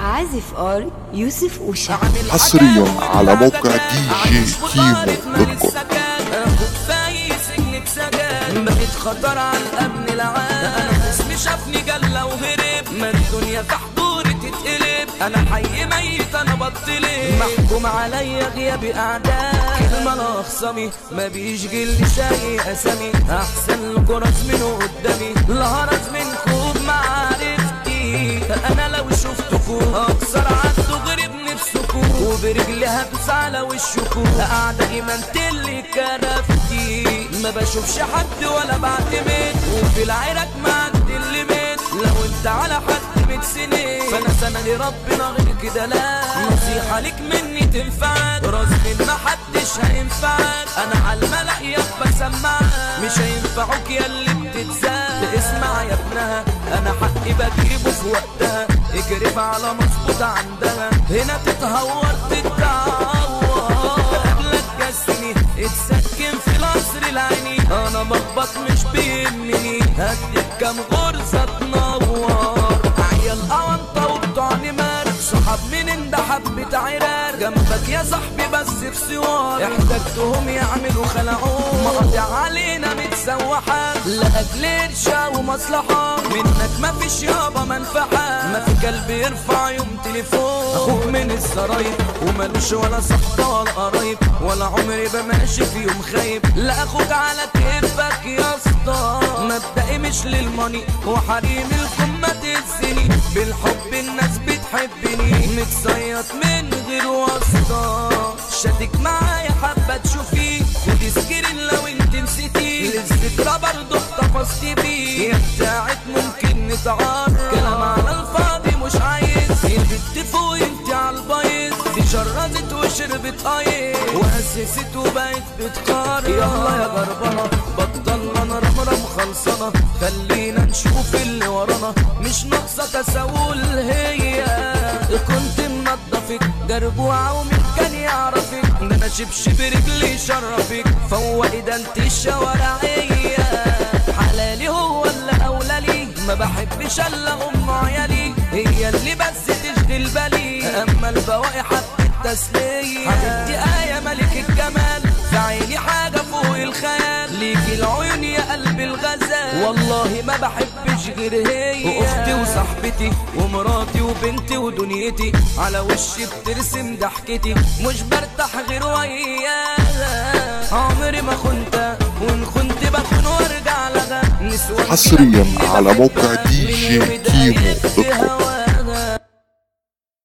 عازف ار يوسف أوشا حصريا على موقع دي جي كيمو دوت كوم اخد فاي سجن بسجان بقيت خطر على الامن العام انا اسمي شافني جلة وهرب ما الدنيا في حضوري تتقلب انا حي ميت انا بطلب محكوم عليا غياب اعداء كلمة لأخصمي ما بيشغل شاي اسامي احسن الجرس منه قدامي الهرس منكم معرفتي انا لو شفتكم اكسر عدو غريب نفسكم وبرجلي هدوس على وشكم اعدائي منتلي كرفتي ما بشوفش حد ولا بعتمد وفي العراك معدي الليميت لو انت على حد من سنين فانا سندي ربنا غير كده لا نصيحة ليك مني تنفعك راس من ما حدش هينفعك انا على الملأ يابا سماعك مش هينفعوك يا اللي بتتزاد اسمع يا ابنها انا حقي بجيبه في وقتها اجرب على مظبوط عندها هنا تتهور تتعور قبلك جسني اتسكن في العصر العيني انا بخبط مش بيهمني هديك كام غرزة تنور عيال اونطة وبتوع نمار صحاب من انده حبة عرار جنبك يا صاحبي بس في سوار احتجتهم يعملوا خلعون مقاطع علينا متسوحات لا اجل قرشة ومصلحة منك مفيش يابا منفعة ما في قلب يرفع يوم تليفون اخوك من السرايب ومالوش ولا صحبة ولا قرايب ولا عمري بماشي في يوم خايب لا اخوك على كيفك يا اسطى مبدئي مش للماني وحريم الكم ما تهزني بالحب الناس بتحبني متصيط من غير واسطة شاتك معايا حابة تشوفي خدي سكرين لو انت نسيتي للذكرى برضه احتفظت بيه يا بتاعت ممكن نتعرف كلام على الفاضي مش عايز البت فوق انت على البايظ دي شرزت وشربت ايس وهسست وبقت بتقارن يلا يا جربانة بطلنا نرمرم خلصانة خلينا نشوف اللي ورانا مش ناقصة تساؤل هي كنت منضفك جربوعة ومين كان يعرفك ده انا شبشب رجلي شرفك فوق ده انت الشوارعية حلالي هو اللي اولى لي ما بحبش الا ام عيالي هي اللي بس تشغل بالي اما البواقي حبة تسلية حبيبتي آية ملك الجمال في عيني حاجة فوق الخيال ليكي العيون يا قلب الغزال والله ما بحبش غير هي واختي وصاحبتي ومراتي وبنتي ودنيتي على وشي بترسم ضحكتي مش برتاح غير وياها عمري ما خنت وان خنت بكون وارجع لها نسوان حصريا على موقع دي جي كيمو دوت كوم